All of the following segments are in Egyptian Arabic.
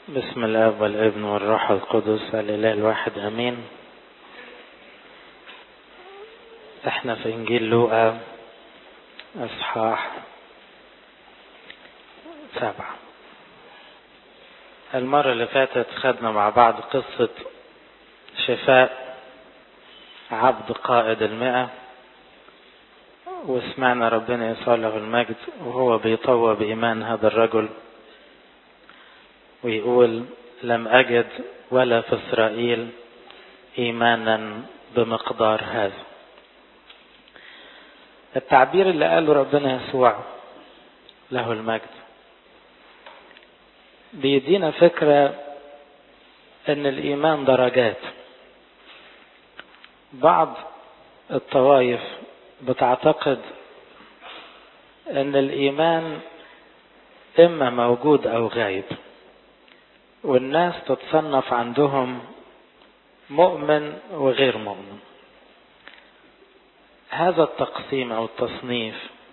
بسم الاب والابن والروح القدس الاله الواحد امين احنا في انجيل لوقا اصحاح سبعة المرة اللي فاتت خدنا مع بعض قصة شفاء عبد قائد المئة وسمعنا ربنا يسوع له المجد وهو بيطوى بإيمان هذا الرجل ويقول لم أجد ولا في إسرائيل إيمانا بمقدار هذا التعبير اللي قاله ربنا يسوع له المجد بيدينا فكرة ان الايمان درجات بعض الطوائف بتعتقد ان الايمان اما موجود او غايب والناس تتصنف عندهم مؤمن وغير مؤمن هذا التقسيم او التصنيف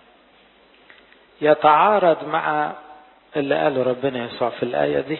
يتعارض مع اللي قاله ربنا يسوع في الآية دي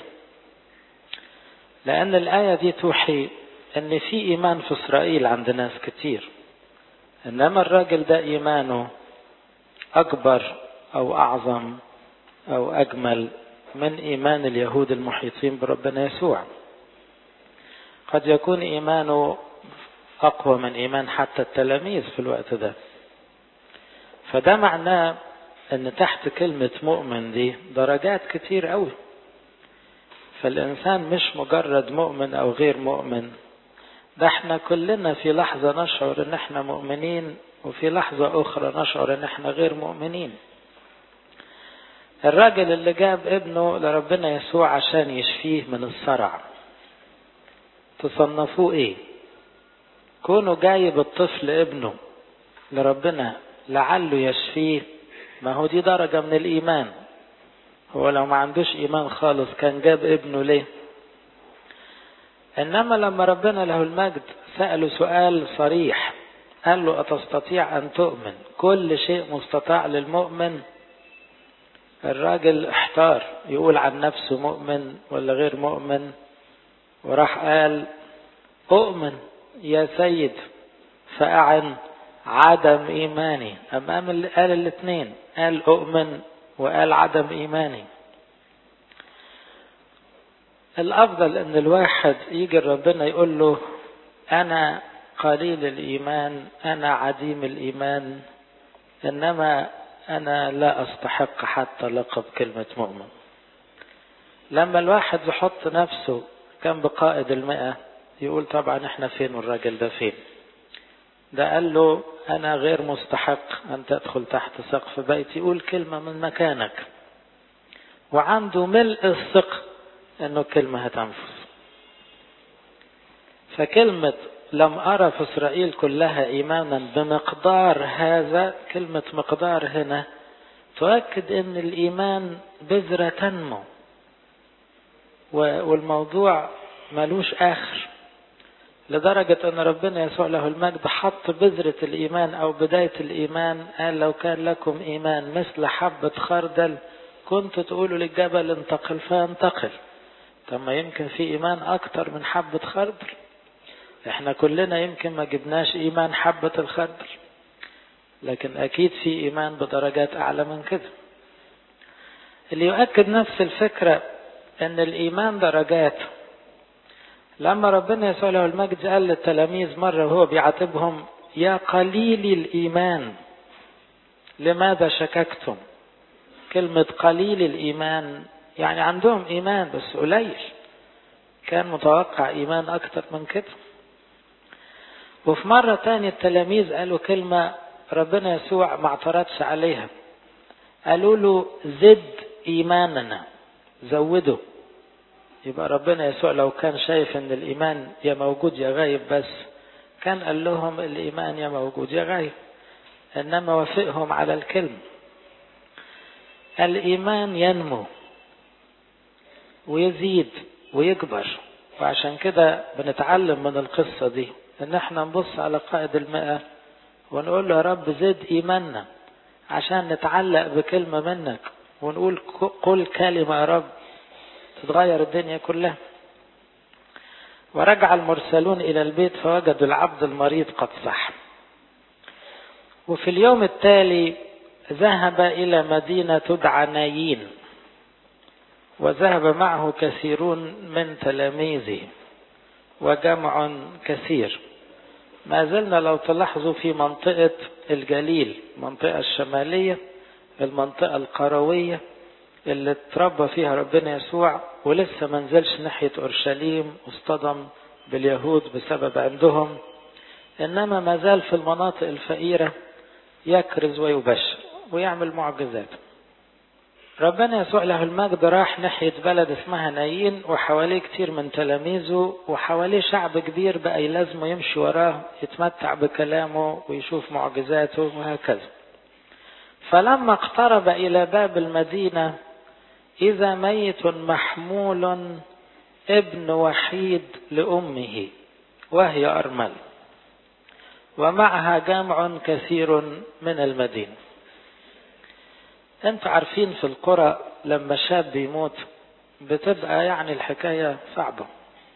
لأن الآية دي توحي أن في إيمان في إسرائيل عند ناس كتير إنما الراجل ده إيمانه أكبر أو أعظم أو أجمل من إيمان اليهود المحيطين بربنا يسوع قد يكون إيمانه أقوى من إيمان حتى التلاميذ في الوقت ده فده معناه ان تحت كلمة مؤمن دي درجات كتير قوي فالانسان مش مجرد مؤمن او غير مؤمن ده احنا كلنا في لحظة نشعر ان احنا مؤمنين وفي لحظة اخرى نشعر ان احنا غير مؤمنين الراجل اللي جاب ابنه لربنا يسوع عشان يشفيه من الصرع تصنفوه ايه كونه جايب الطفل ابنه لربنا لعله يشفيه ما هو دي درجة من الإيمان هو لو ما عندوش إيمان خالص كان جاب ابنه ليه إنما لما ربنا له المجد سأله سؤال صريح قال له أتستطيع أن تؤمن كل شيء مستطاع للمؤمن الراجل احتار يقول عن نفسه مؤمن ولا غير مؤمن وراح قال أؤمن يا سيد فأعن عدم إيماني أمام قال الاثنين قال أؤمن وقال عدم إيماني الأفضل أن الواحد يجي ربنا يقول له أنا قليل الإيمان أنا عديم الإيمان إنما أنا لا أستحق حتى لقب كلمة مؤمن لما الواحد يحط نفسه جنب قائد المئة يقول طبعا احنا فين والراجل ده فين ده قال له أنا غير مستحق أن تدخل تحت سقف بيتي قول كلمة من مكانك وعنده ملء الثقة أنه كلمة هتنفذ فكلمة لم أرى في إسرائيل كلها إيمانا بمقدار هذا كلمة مقدار هنا تؤكد أن الإيمان بذرة تنمو والموضوع ملوش آخر لدرجة أن ربنا يسوع له المجد حط بذرة الإيمان أو بداية الإيمان قال لو كان لكم إيمان مثل حبة خردل كنت تقولوا للجبل انتقل فينتقل طب ما يمكن في إيمان أكتر من حبة خردل احنا كلنا يمكن ما جبناش إيمان حبة الخردل لكن أكيد في إيمان بدرجات أعلى من كده اللي يؤكد نفس الفكرة أن الإيمان درجات لما ربنا يسوع له المجد قال للتلاميذ مرة وهو بيعاتبهم يا قليل الإيمان لماذا شككتم كلمة قليل الإيمان يعني عندهم إيمان بس قليل كان متوقع إيمان أكتر من كده وفي مرة تانية التلاميذ قالوا كلمة ربنا يسوع ما اعترضش عليها قالوا له زد إيماننا زوده يبقى ربنا يسوع لو كان شايف ان الايمان يا موجود يا غايب بس كان قال لهم الايمان يا موجود يا غايب انما وافقهم على الكلمه الايمان ينمو ويزيد ويكبر وعشان كده بنتعلم من القصة دي ان احنا نبص على قائد المئة ونقول له يا رب زد ايماننا عشان نتعلق بكلمة منك ونقول قل كلمة يا رب تتغير الدنيا كلها ورجع المرسلون إلى البيت فوجدوا العبد المريض قد صح وفي اليوم التالي ذهب إلى مدينة تدعى نايين وذهب معه كثيرون من تلاميذه وجمع كثير ما زلنا لو تلاحظوا في منطقة الجليل المنطقة الشمالية المنطقة القروية اللي اتربى فيها ربنا يسوع ولسه ما نزلش ناحية أورشليم واصطدم باليهود بسبب عندهم إنما ما زال في المناطق الفقيرة يكرز ويبشر ويعمل معجزات ربنا يسوع له المجد راح ناحية بلد اسمها نايين وحواليه كتير من تلاميذه وحواليه شعب كبير بقى يلازمه يمشي وراه يتمتع بكلامه ويشوف معجزاته وهكذا فلما اقترب إلى باب المدينة إذا ميت محمول ابن وحيد لأمه وهي أرمل ومعها جمع كثير من المدينة انتوا عارفين في القرى لما شاب يموت بتبقى يعني الحكاية صعبة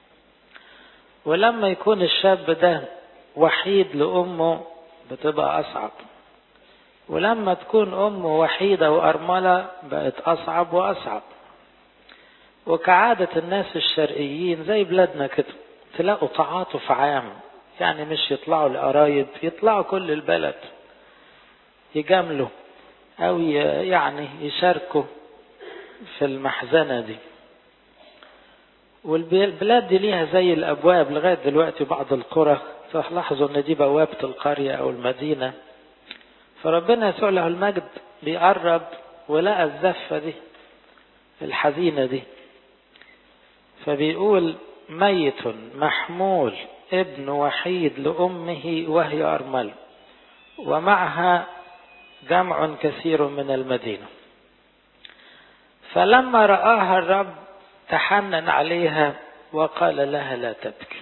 ولما يكون الشاب ده وحيد لأمه بتبقى أصعب ولما تكون أمه وحيدة وأرملة بقت أصعب وأصعب وكعادة الناس الشرقيين زي بلادنا كده تلاقوا تعاطف عام يعني مش يطلعوا القرايب يطلعوا كل البلد يجاملوا أو يعني يشاركوا في المحزنة دي والبلاد دي ليها زي الأبواب لغاية دلوقتي بعض القرى تلاحظوا إن دي بوابة القرية أو المدينة فربنا يسوع له المجد بيقرب ولقى الزفة دي الحزينة دي فبيقول ميت محمول ابن وحيد لأمه وهي أرمل ومعها جمع كثير من المدينة فلما رآها الرب تحنن عليها وقال لها لا تبكي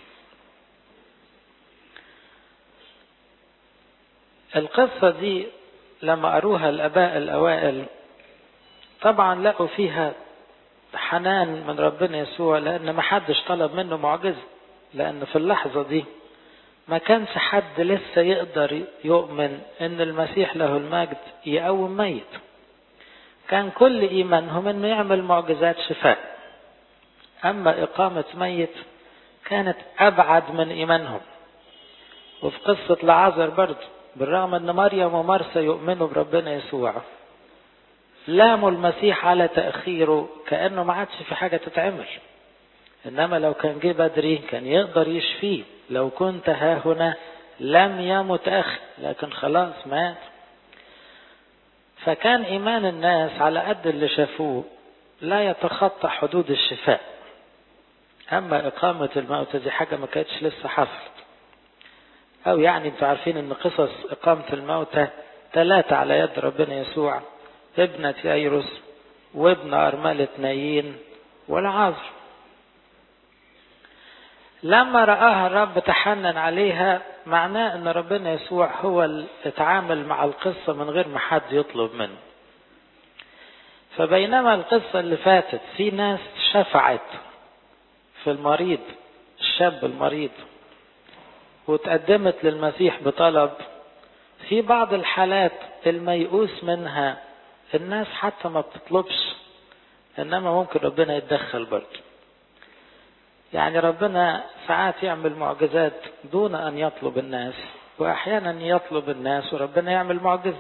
القصة دي لما أروها الأباء الأوائل طبعا لقوا فيها حنان من ربنا يسوع لأن ما حدش طلب منه معجزة لأن في اللحظة دي ما كانش حد لسه يقدر يؤمن ان المسيح له المجد يقوم ميت كان كل ايمانهم انه يعمل معجزات شفاء اما اقامة ميت كانت ابعد من ايمانهم وفي قصة لعازر برضه بالرغم ان مريم ومرسى يؤمنوا بربنا يسوع لاموا المسيح على تأخيره كأنه ما عادش في حاجة تتعمل إنما لو كان جه بدري كان يقدر يشفيه لو كنت ها هنا لم يمت أخي لكن خلاص مات فكان إيمان الناس على قد اللي شافوه لا يتخطى حدود الشفاء أما إقامة الموتى دي حاجة ما كانتش لسه حصلت أو يعني أنتوا عارفين إن قصص إقامة الموتى ثلاثة على يد ربنا يسوع ابنة ييروس وابن أرملة نايين والعازر لما رآها الرب تحنن عليها معناه ان ربنا يسوع هو اللي اتعامل مع القصة من غير ما حد يطلب منه فبينما القصة اللي فاتت في ناس شفعت في المريض الشاب المريض وتقدمت للمسيح بطلب في بعض الحالات الميؤوس منها الناس حتى ما بتطلبش انما ممكن ربنا يتدخل برضه يعني ربنا ساعات يعمل معجزات دون ان يطلب الناس واحيانا يطلب الناس وربنا يعمل معجزه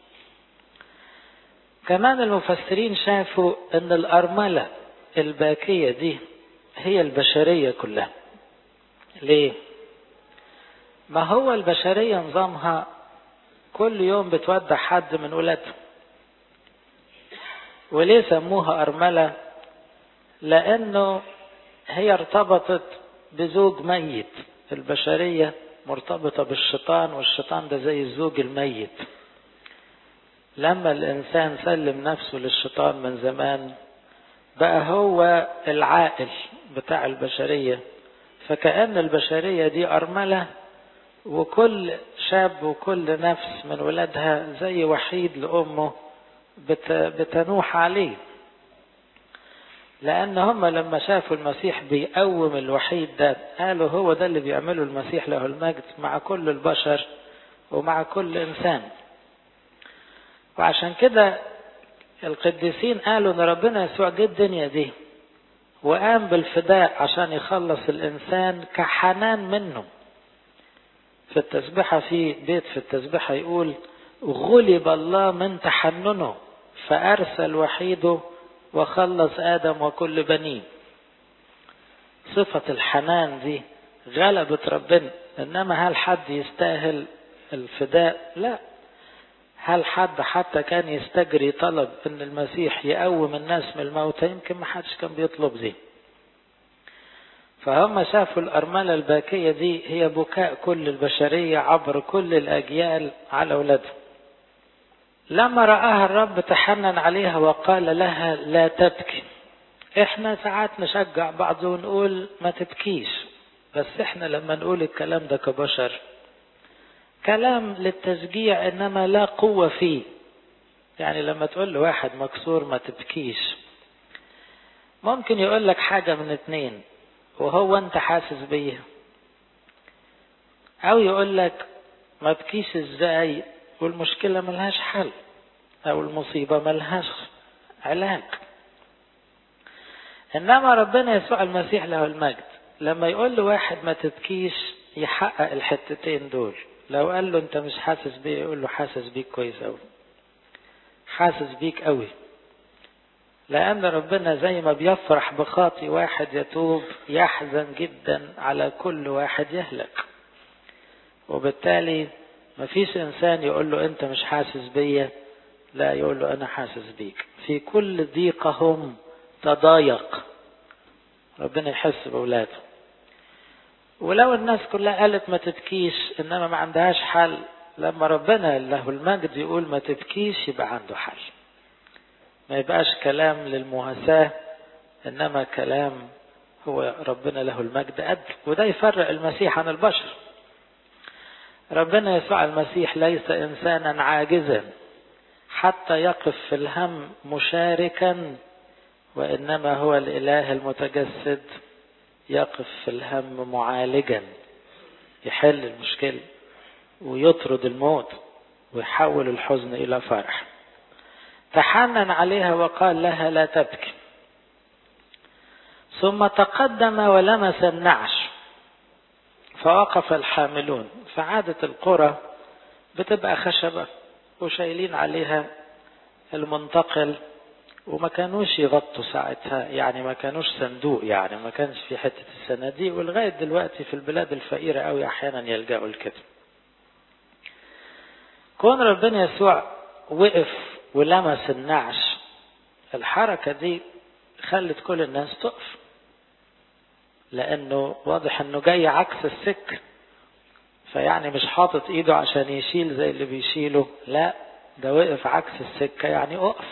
كمان المفسرين شافوا ان الارمله الباكيه دي هي البشريه كلها ليه ما هو البشريه نظامها كل يوم بتودع حد من ولادها وليه سموها ارمله لانه هي ارتبطت بزوج ميت البشرية مرتبطة بالشيطان والشيطان ده زي الزوج الميت لما الإنسان سلم نفسه للشيطان من زمان بقى هو العائل بتاع البشرية فكأن البشرية دي أرملة وكل شاب وكل نفس من ولادها زي وحيد لأمه بتنوح عليه لأن هم لما شافوا المسيح بيقوم الوحيد ده قالوا هو ده اللي بيعمله المسيح له المجد مع كل البشر ومع كل إنسان وعشان كده القديسين قالوا ان ربنا يسوع جه الدنيا دي وقام بالفداء عشان يخلص الانسان كحنان منه في التسبيحة في بيت في التسبيحة يقول غلب الله من تحننه فأرسل وحيده وخلص آدم وكل بنيه صفة الحنان دي غلبت ربنا إنما هل حد يستاهل الفداء لا هل حد حتى كان يستجري طلب ان المسيح يقوم الناس من الموتى يمكن ما حدش كان بيطلب دي فهم شافوا الأرملة الباكية دي هي بكاء كل البشرية عبر كل الأجيال على أولادهم لما رآها الرب تحنن عليها وقال لها لا تبكي احنا ساعات نشجع بعض ونقول ما تبكيش بس احنا لما نقول الكلام ده كبشر كلام للتشجيع انما لا قوة فيه يعني لما تقول لواحد مكسور ما تبكيش ممكن يقول لك حاجة من اتنين وهو انت حاسس بيها او يقول لك ما تبكيش ازاي والمشكلة ملهاش حل او المصيبة ملهاش علاج انما ربنا يسوع المسيح له المجد لما يقول لواحد ما تبكيش يحقق الحتتين دول لو قال له انت مش حاسس بيه يقول له حاسس بيك كويس قوي حاسس بيك قوي لأن ربنا زي ما بيفرح بخاطي واحد يتوب يحزن جدا على كل واحد يهلك وبالتالي مفيش إنسان يقول له أنت مش حاسس بيا لا يقول له أنا حاسس بيك في كل ضيقهم تضايق ربنا يحس بأولاده ولو الناس كلها قالت ما تبكيش إنما ما عندهاش حل لما ربنا له المجد يقول ما تبكيش يبقى عنده حل ما يبقاش كلام للمواساة إنما كلام هو ربنا له المجد قد وده يفرق المسيح عن البشر ربنا يسوع المسيح ليس إنسانا عاجزا حتى يقف في الهم مشاركا وإنما هو الإله المتجسد يقف في الهم معالجا يحل المشكلة ويطرد الموت ويحول الحزن إلى فرح تحنن عليها وقال لها لا تبكي ثم تقدم ولمس النعش فوقف الحاملون فعادة القرى بتبقى خشبة وشايلين عليها المنتقل وما كانوش يغطوا ساعتها يعني ما كانوش صندوق يعني ما كانش في حتة الصناديق ولغاية دلوقتي في البلاد الفقيرة قوي أحيانا يلجأوا لكده كون ربنا يسوع وقف ولمس النعش الحركة دي خلت كل الناس تقف لأنه واضح أنه جاي عكس السك فيعني مش حاطط إيده عشان يشيل زي اللي بيشيله لا ده وقف عكس السكة يعني أقف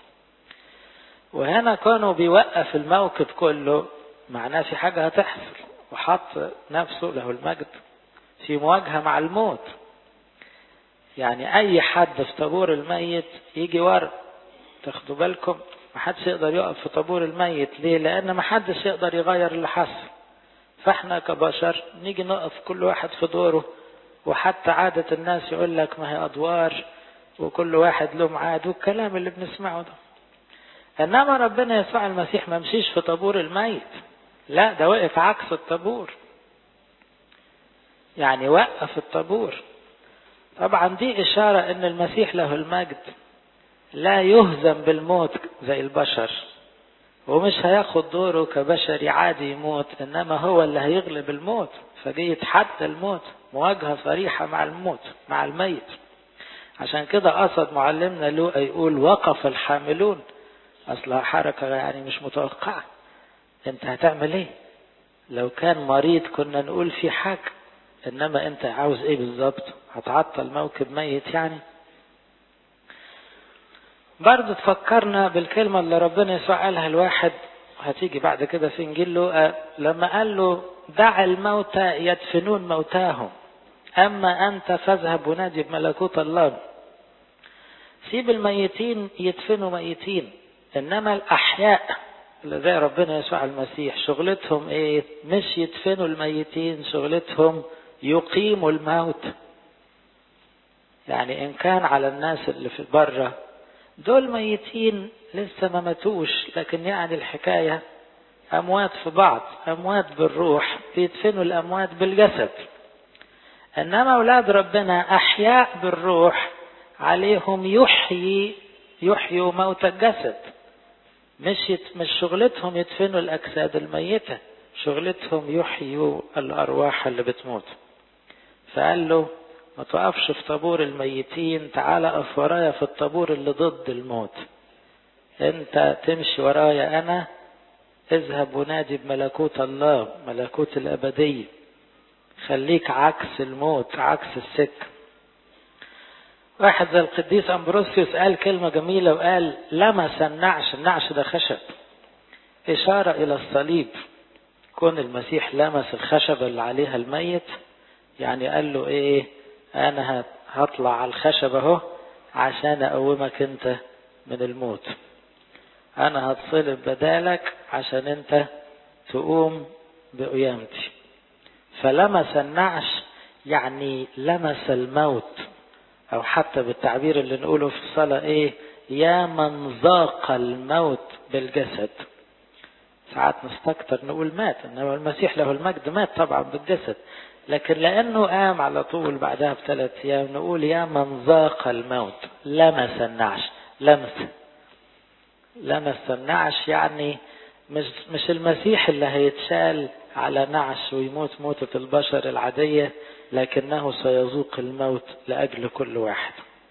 وهنا كانوا بيوقف الموكب كله معناه في حاجة هتحصل وحط نفسه له المجد في مواجهة مع الموت يعني أي حد في طابور الميت يجي ورا تاخدوا بالكم محدش يقدر يقف في طابور الميت ليه لأن محدش يقدر يغير اللي حصل فاحنا كبشر نيجي نقف كل واحد في دوره وحتى عادة الناس يقول لك ما هي أدوار وكل واحد له ميعاد والكلام اللي بنسمعه ده انما ربنا يسوع المسيح ما مشيش في طابور الميت لا ده وقف عكس الطابور يعني وقف الطابور طبعا دي اشاره ان المسيح له المجد لا يهزم بالموت زي البشر ومش هياخد دوره كبشري عادي يموت انما هو اللي هيغلب الموت فجي يتحدى الموت مواجهه صريحه مع الموت مع الميت عشان كده قصد معلمنا لوقا يقول وقف الحاملون اصلها حركة يعني مش متوقعة انت هتعمل ايه لو كان مريض كنا نقول في حاجة انما انت عاوز ايه بالظبط هتعطل موكب ميت يعني برضه تفكرنا بالكلمة اللي ربنا يسوع قالها الواحد هتيجي بعد كده في انجيل لوقا لما قال له دع الموتى يدفنون موتاهم اما انت فاذهب ونادي بملكوت الله سيب الميتين يدفنوا ميتين انما الاحياء اللي زي ربنا يسوع المسيح شغلتهم ايه مش يدفنوا الميتين شغلتهم يقيموا الموت يعني ان كان على الناس اللي في بره دول ميتين لسه ما ماتوش لكن يعني الحكاية اموات في بعض اموات بالروح بيدفنوا الاموات بالجسد انما اولاد ربنا احياء بالروح عليهم يحيي يحيوا موت الجسد مش يت... مش شغلتهم يدفنوا الاجساد الميته شغلتهم يحيوا الارواح اللي بتموت فقال له ما تقفش في طابور الميتين تعال اقف ورايا في الطابور اللي ضد الموت انت تمشي ورايا انا اذهب ونادي بملكوت الله ملكوت الابديه خليك عكس الموت عكس السكه واحد زي القديس امبروسيوس قال كلمه جميله وقال لمس النعش النعش ده خشب اشاره الى الصليب كون المسيح لمس الخشبه اللي عليها الميت يعني قال له ايه انا هطلع على الخشب اهو عشان اقومك انت من الموت انا هتصلب بدالك عشان انت تقوم بقيامتي فلمس النعش يعني لمس الموت او حتى بالتعبير اللي نقوله في الصلاة ايه يا من ذاق الموت بالجسد ساعات نستكتر نقول مات انما المسيح له المجد مات طبعا بالجسد لكن لانه قام على طول بعدها بثلاث ايام نقول يا من ذاق الموت لمس النعش لمس لمس النعش يعني مش مش المسيح اللي هيتشال على نعش ويموت موتة البشر العادية لكنه سيذوق الموت لأجل كل واحد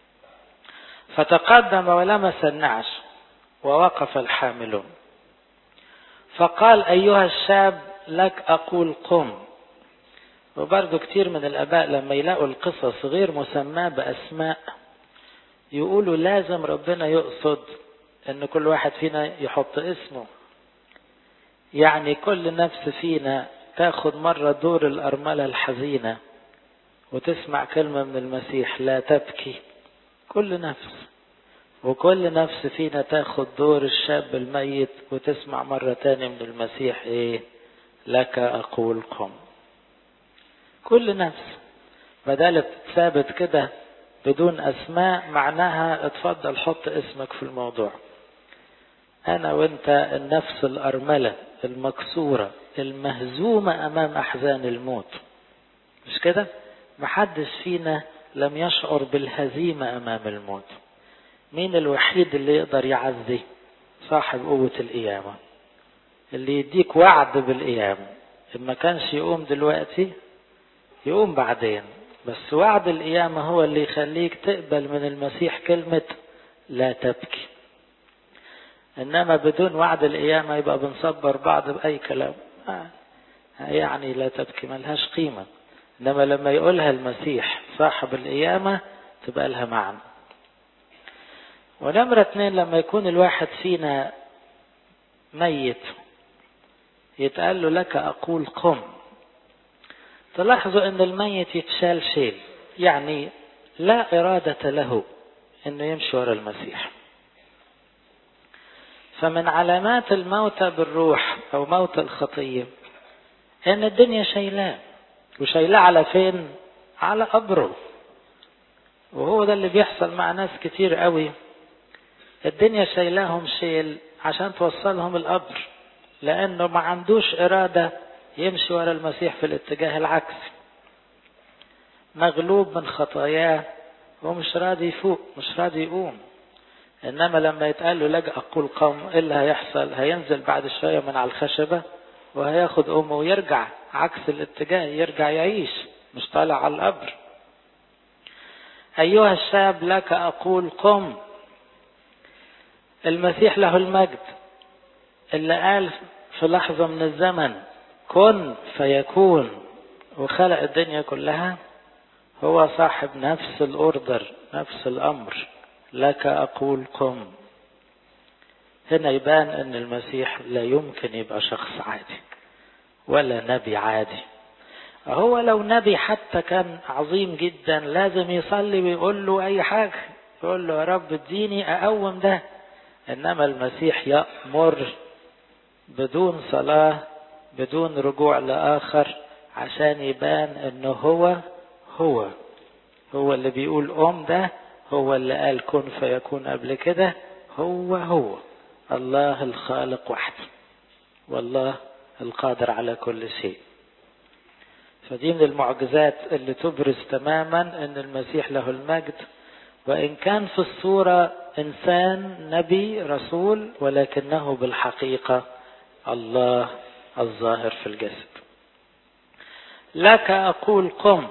فتقدم ولمس النعش ووقف الحاملون فقال أيها الشاب لك أقول قم وبرضه كتير من الآباء لما يلاقوا القصص غير مسماة بأسماء يقولوا لازم ربنا يقصد ان كل واحد فينا يحط اسمه يعني كل نفس فينا تاخد مرة دور الأرملة الحزينة وتسمع كلمة من المسيح لا تبكي كل نفس وكل نفس فينا تاخد دور الشاب الميت وتسمع مرة تاني من المسيح ايه لك أقول قم كل نفس بدل ثابت كده بدون أسماء معناها اتفضل حط اسمك في الموضوع أنا وأنت النفس الأرملة المكسورة المهزومة أمام أحزان الموت مش كده؟ محدش فينا لم يشعر بالهزيمة أمام الموت مين الوحيد اللي يقدر يعزي صاحب قوة القيامة اللي يديك وعد بالقيامة إن ما كانش يقوم دلوقتي يقوم بعدين بس وعد القيامة هو اللي يخليك تقبل من المسيح كلمة لا تبكي إنما بدون وعد القيامة يبقى بنصبر بعض بأي كلام آه. يعني لا تبكي ملهاش قيمة إنما لما يقولها المسيح صاحب القيامة تبقى لها معنى ونمرة اتنين لما يكون الواحد فينا ميت يتقال له لك أقول قم تلاحظوا أن الميت يتشال شيل يعني لا إرادة له أنه يمشي ورا المسيح فمن علامات الموتى بالروح أو موت الخطية أن الدنيا شايلاه وشايلاه على فين؟ على قبره وهو ده اللي بيحصل مع ناس كتير قوي الدنيا شايلاهم شيل عشان توصلهم القبر لأنه ما عندوش إرادة يمشي ورا المسيح في الاتجاه العكسي مغلوب من خطاياه ومش راضي يفوق مش راضي يقوم انما لما يتقال له لجأ اقول قوم ايه اللي هيحصل هينزل بعد شويه من على الخشبه وهياخد امه ويرجع عكس الاتجاه يرجع يعيش مش طالع على القبر ايها الشاب لك اقول قم المسيح له المجد اللي قال في لحظه من الزمن كن فيكون وخلق الدنيا كلها هو صاحب نفس الاوردر نفس الامر لك اقول قم هنا يبان ان المسيح لا يمكن يبقى شخص عادي ولا نبي عادي هو لو نبي حتى كان عظيم جدا لازم يصلي ويقول له اي حاجه يقول له يا رب اديني اقوم ده انما المسيح يامر بدون صلاة بدون رجوع لآخر عشان يبان انه هو هو هو اللي بيقول قوم ده هو اللي قال كن فيكون قبل كده هو هو الله الخالق وحده والله القادر على كل شيء فدي من المعجزات اللي تبرز تماما ان المسيح له المجد وان كان في الصورة انسان نبي رسول ولكنه بالحقيقة الله الظاهر في الجسد لك اقول قم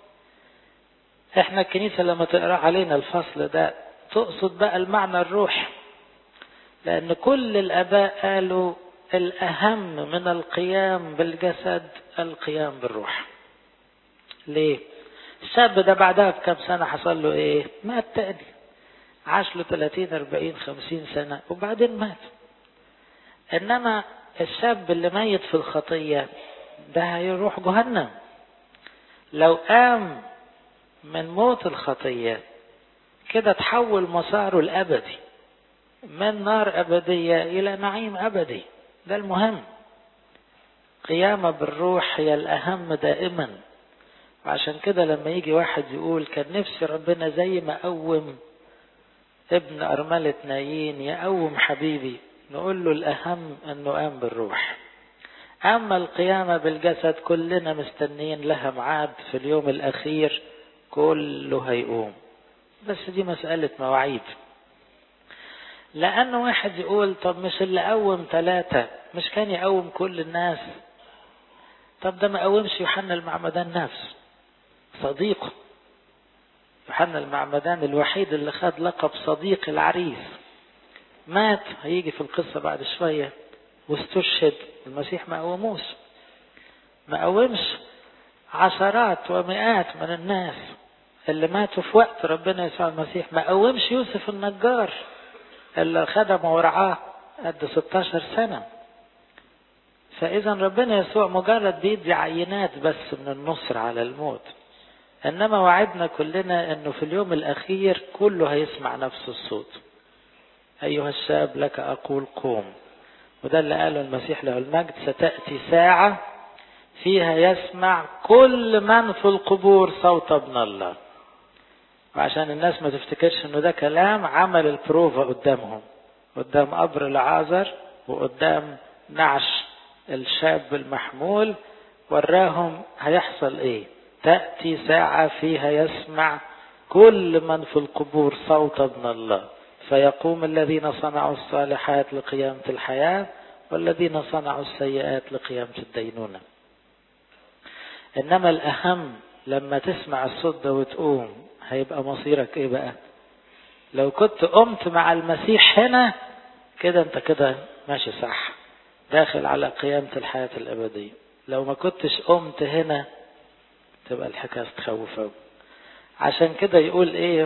احنا الكنيسة لما تقرا علينا الفصل ده تقصد بقى المعنى الروحي لان كل الاباء قالوا الاهم من القيام بالجسد القيام بالروح ليه الشاب ده بعدها بكم سنة حصل له ايه مات تاني عاش له 30 40 50 سنة وبعدين مات انما الشاب اللي ميت في الخطية ده هيروح جهنم لو قام من موت الخطية كده تحول مساره الأبدي من نار أبدية إلى نعيم أبدي ده المهم قيامة بالروح هي الأهم دائما وعشان كده لما يجي واحد يقول كان نفسي ربنا زي ما قوم ابن أرملة نايين يقوم حبيبي نقول له الأهم أنه قام بالروح أما القيامة بالجسد كلنا مستنين لها ميعاد في اليوم الأخير كله هيقوم بس دي مسألة مواعيد لأن واحد يقول طب مش اللي قوم ثلاثة مش كان يقوم كل الناس طب ده ما قومش يوحنا المعمدان نفسه صديقه يوحنا المعمدان الوحيد اللي خد لقب صديق العريس مات هيجي في القصة بعد شوية واستشهد المسيح ما قوموش ما قومش عشرات ومئات من الناس اللي ماتوا في وقت ربنا يسوع المسيح ما قومش يوسف النجار اللي خدمه ورعاه قد 16 سنة فإذا ربنا يسوع مجرد بيدي عينات بس من النصر على الموت إنما وعدنا كلنا إنه في اليوم الأخير كله هيسمع نفس الصوت أيها الشاب لك أقول قوم وده اللي قاله المسيح له المجد ستأتي ساعة فيها يسمع كل من في القبور صوت ابن الله وعشان الناس ما تفتكرش انه ده كلام عمل البروفا قدامهم قدام قبر العازر وقدام نعش الشاب المحمول وراهم هيحصل ايه تأتي ساعة فيها يسمع كل من في القبور صوت ابن الله فيقوم الذين صنعوا الصالحات لقيامة الحياة والذين صنعوا السيئات لقيامة الدينونة إنما الأهم لما تسمع الصوت ده وتقوم هيبقى مصيرك إيه بقى لو كنت قمت مع المسيح هنا كده أنت كده ماشي صح داخل على قيامة الحياة الأبدية لو ما كنتش قمت هنا تبقى الحكاية تخوف أوي عشان كده يقول إيه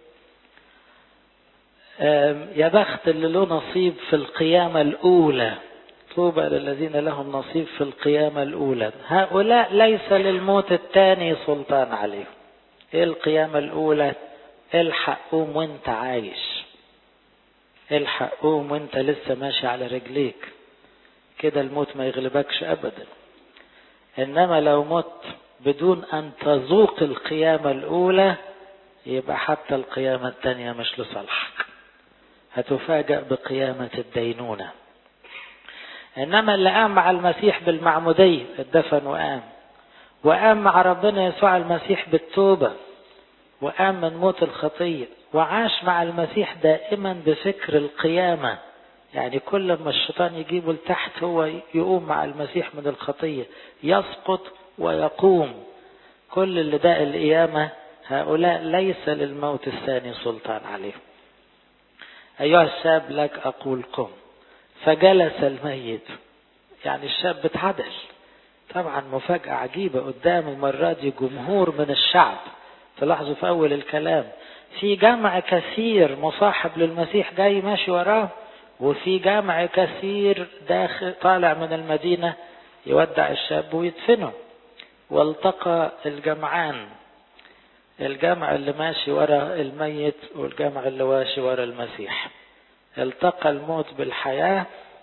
يا بخت اللي له نصيب في القيامة الأولى طوبى للذين لهم نصيب في القيامة الأولى هؤلاء ليس للموت الثاني سلطان عليهم إيه القيامة الأولى الحق قوم وانت عايش الحق قوم وانت لسه ماشي على رجليك كده الموت ما يغلبكش أبدا إنما لو مت بدون أن تذوق القيامة الأولى يبقى حتى القيامة الثانية مش لصالحك هتفاجأ بقيامة الدينونة إنما اللي قام مع المسيح بالمعمودية اتدفن وقام وقام مع ربنا يسوع المسيح بالتوبة وقام من موت الخطية وعاش مع المسيح دائما بفكر القيامة يعني كل ما الشيطان يجيبه لتحت هو يقوم مع المسيح من الخطية يسقط ويقوم كل اللي داء القيامة هؤلاء ليس للموت الثاني سلطان عليهم أيها الشاب لك أقول قم فجلس الميت يعني الشاب اتعدل طبعا مفاجأة عجيبة قدام المرة دي جمهور من الشعب تلاحظوا في أول الكلام في جمع كثير مصاحب للمسيح جاي ماشي وراه وفي جمع كثير داخل طالع من المدينة يودع الشاب ويدفنه والتقى الجمعان الجمع اللي ماشي ورا الميت والجمع اللي ماشي ورا المسيح التقى الموت بالحياة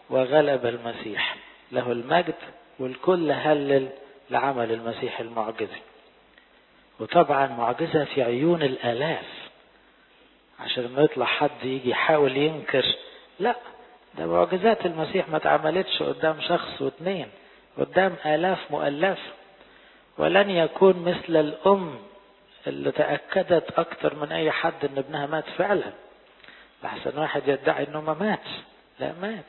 وغلب المسيح له المجد والكل هلل لعمل المسيح المعجزي وطبعا معجزة في عيون الآلاف عشان ما يطلع حد يجي يحاول ينكر لا ده معجزات المسيح ما اتعملتش قدام شخص واثنين قدام آلاف مؤلفة ولن يكون مثل الأم اللي تأكدت أكتر من أي حد إن ابنها مات فعلا لحسن واحد يدعي إنه ما مات لا مات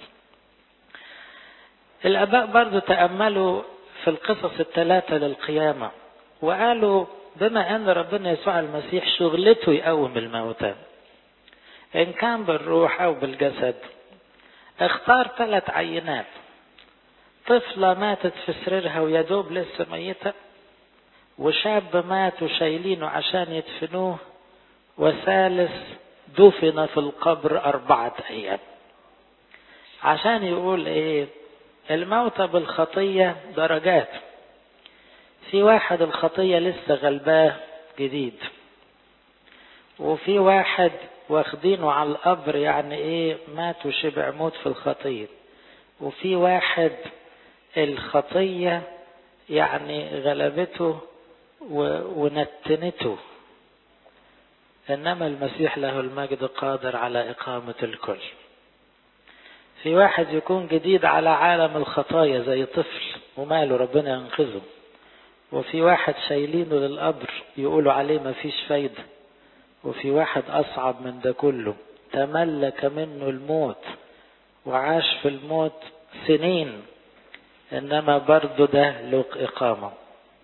الآباء برضو تأملوا في القصص الثلاثة للقيامة وقالوا بما أن ربنا يسوع المسيح شغلته يقوم الموتى إن كان بالروح أو بالجسد اختار ثلاث عينات طفلة ماتت في سريرها ويدوب لسه ميتة وشاب مات وشايلينه عشان يدفنوه وثالث دفن في القبر أربعة أيام عشان يقول إيه الموتى بالخطية درجات في واحد الخطية لسه غلباه جديد وفي واحد واخدينه على القبر يعني ايه مات وشبع موت في الخطية وفي واحد الخطية يعني غلبته ونتنته انما المسيح له المجد قادر على اقامة الكل في واحد يكون جديد على عالم الخطايا زي طفل وماله ربنا ينقذه وفي واحد شايلينه للقبر يقولوا عليه ما فيش فايدة وفي واحد أصعب من ده كله تملك منه الموت وعاش في الموت سنين إنما برضه ده له إقامة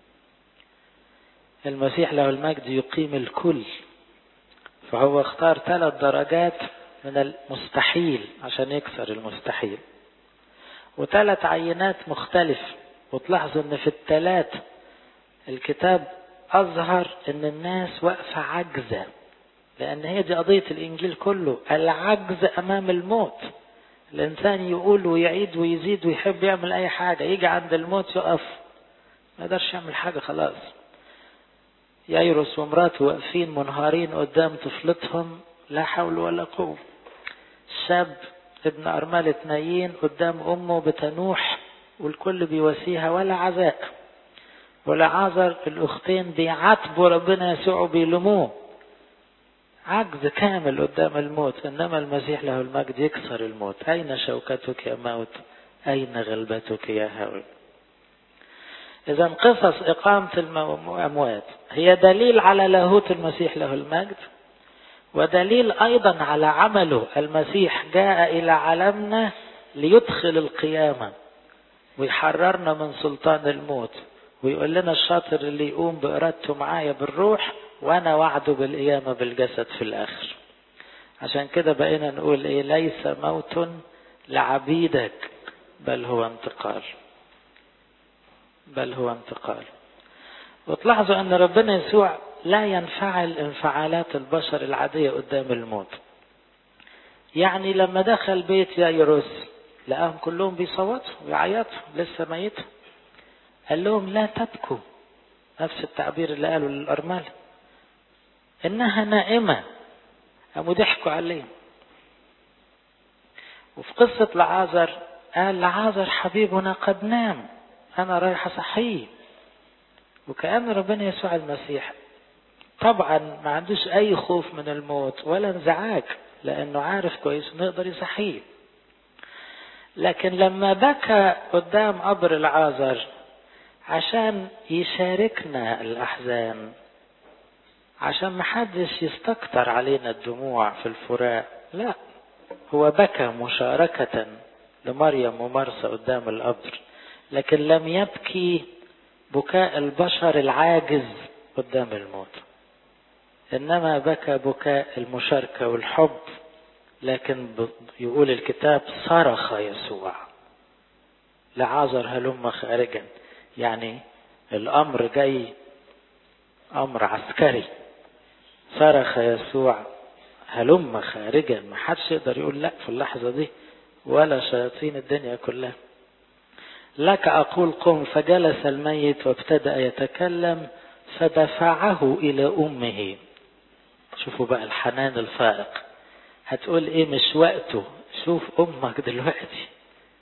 المسيح له المجد يقيم الكل فهو اختار ثلاث درجات من المستحيل عشان يكسر المستحيل وثلاث عينات مختلفة وتلاحظوا ان في الثلاثة الكتاب اظهر ان الناس واقفة عجزة لان هي دي قضية الانجيل كله العجز امام الموت الانسان يقول ويعيد ويزيد ويحب يعمل اي حاجة يجي عند الموت يقف ما يقدرش يعمل حاجة خلاص يايروس ومراته واقفين منهارين قدام طفلتهم لا حول ولا قوة شاب ابن أرملة نايين قدام أمه بتنوح والكل بيواسيها ولا عزاء ولا عذر الأختين بيعاتبوا ربنا يسوع وبيلموه عجز كامل قدام الموت إنما المسيح له المجد يكسر الموت أين شوكتك يا موت أين غلبتك يا هول إذا قصص إقامة الأموات هي دليل على لاهوت المسيح له المجد ودليل أيضا على عمله المسيح جاء إلى عالمنا ليدخل القيامة ويحررنا من سلطان الموت ويقول لنا الشاطر اللي يقوم بإرادته معايا بالروح وأنا وعده بالقيامة بالجسد في الآخر عشان كده بقينا نقول إيه ليس موت لعبيدك بل هو انتقال بل هو انتقال وتلاحظوا أن ربنا يسوع لا ينفعل انفعالات البشر العادية قدام الموت يعني لما دخل بيت يايروس لقاهم كلهم بيصوتوا ويعيطوا لسه ميت قال لهم لا تبكوا نفس التعبير اللي قاله للأرملة إنها نائمة قاموا ضحكوا عليه وفي قصة لعازر قال لعازر حبيبنا قد نام أنا رايح أصحيه وكأن ربنا يسوع المسيح طبعا ما عندوش أي خوف من الموت ولا انزعاج لأنه عارف كويس إنه يقدر يصحيه لكن لما بكى قدام قبر العازر عشان يشاركنا الأحزان عشان ما حدش يستكتر علينا الدموع في الفراق لا هو بكى مشاركة لمريم ومرسى قدام القبر لكن لم يبكي بكاء البشر العاجز قدام الموت انما بكى بكاء المشاركه والحب لكن يقول الكتاب صرخ يسوع لعازر هلم خارجا يعني الامر جاي امر عسكري صرخ يسوع هلم خارجا ما حدش يقدر يقول لا في اللحظه دي ولا شياطين الدنيا كلها لك أقول قم فجلس الميت وابتدأ يتكلم فدفعه إلى أمه شوفوا بقى الحنان الفائق هتقول إيه مش وقته شوف أمك دلوقتي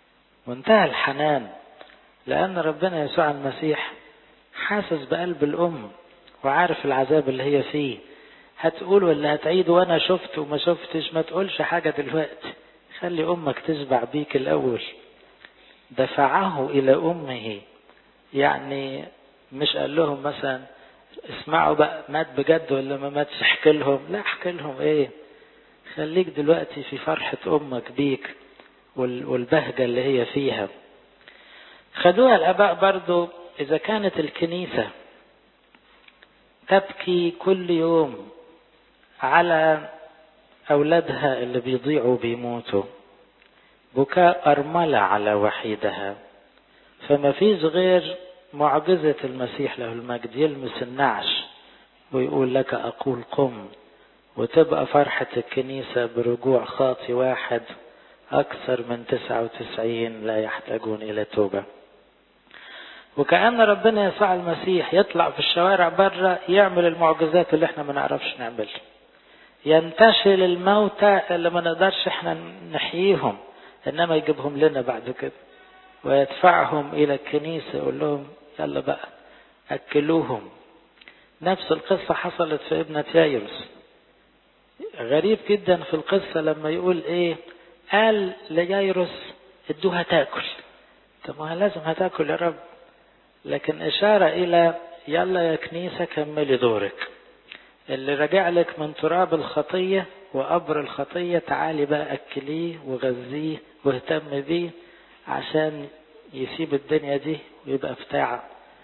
وانتهى الحنان لأن ربنا يسوع المسيح حاسس بقلب الأم وعارف العذاب اللي هي فيه هتقول ولا هتعيد وانا شفت وما شفتش ما تقولش حاجة دلوقتي خلي امك تشبع بيك الاول دفعه الى امه يعني مش قال لهم مثلا اسمعوا بقى مات بجد ولا ما ماتش احكي لهم لا احكي لهم ايه خليك دلوقتي في فرحة امك بيك والبهجة اللي هي فيها خدوها الاباء برضو اذا كانت الكنيسة تبكي كل يوم على أولادها اللي بيضيعوا وبيموتوا بكاء أرملة على وحيدها فما فيش غير معجزة المسيح له المجد يلمس النعش ويقول لك أقول قم وتبقى فرحة الكنيسة برجوع خاطي واحد أكثر من تسعة وتسعين لا يحتاجون إلى توبة وكأن ربنا يسوع المسيح يطلع في الشوارع بره يعمل المعجزات اللي احنا ما نعرفش نعملها ينتشل الموتى اللي ما نقدرش احنا نحييهم انما يجيبهم لنا بعد كده ويدفعهم الى الكنيسة يقول لهم يلا بقى اكلوهم نفس القصة حصلت في ابنة يايروس غريب جدا في القصة لما يقول ايه قال ليايروس ادوها تاكل طب ما لازم هتاكل يا رب لكن اشارة الى يلا يا كنيسة كملي دورك اللي رجع لك من تراب الخطية وقبر الخطية تعالي بقى أكليه وغذيه واهتم بيه عشان يسيب الدنيا دي ويبقى بتاع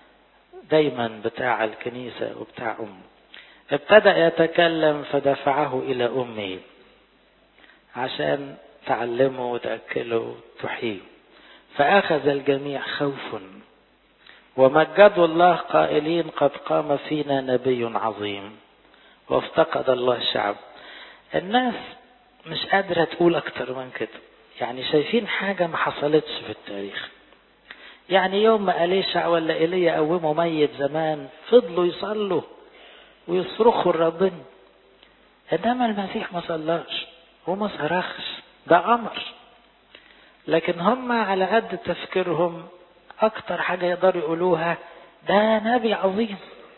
دايما بتاع الكنيسة وبتاع أمه ابتدأ يتكلم فدفعه إلى أمه عشان تعلمه وتأكله وتحييه فأخذ الجميع خوف ومجدوا الله قائلين قد قام فينا نبي عظيم وافتقد الله الشعب الناس مش قادرة تقول أكتر من كده يعني شايفين حاجة ما حصلتش في التاريخ يعني يوم ما أليشع ولا إيليا قوموا ميت زمان فضلوا يصلوا ويصرخوا لربنا إنما المسيح ما صلاش وما صرخش ده أمر لكن هم على قد تفكيرهم أكتر حاجة يقدروا يقولوها ده نبي عظيم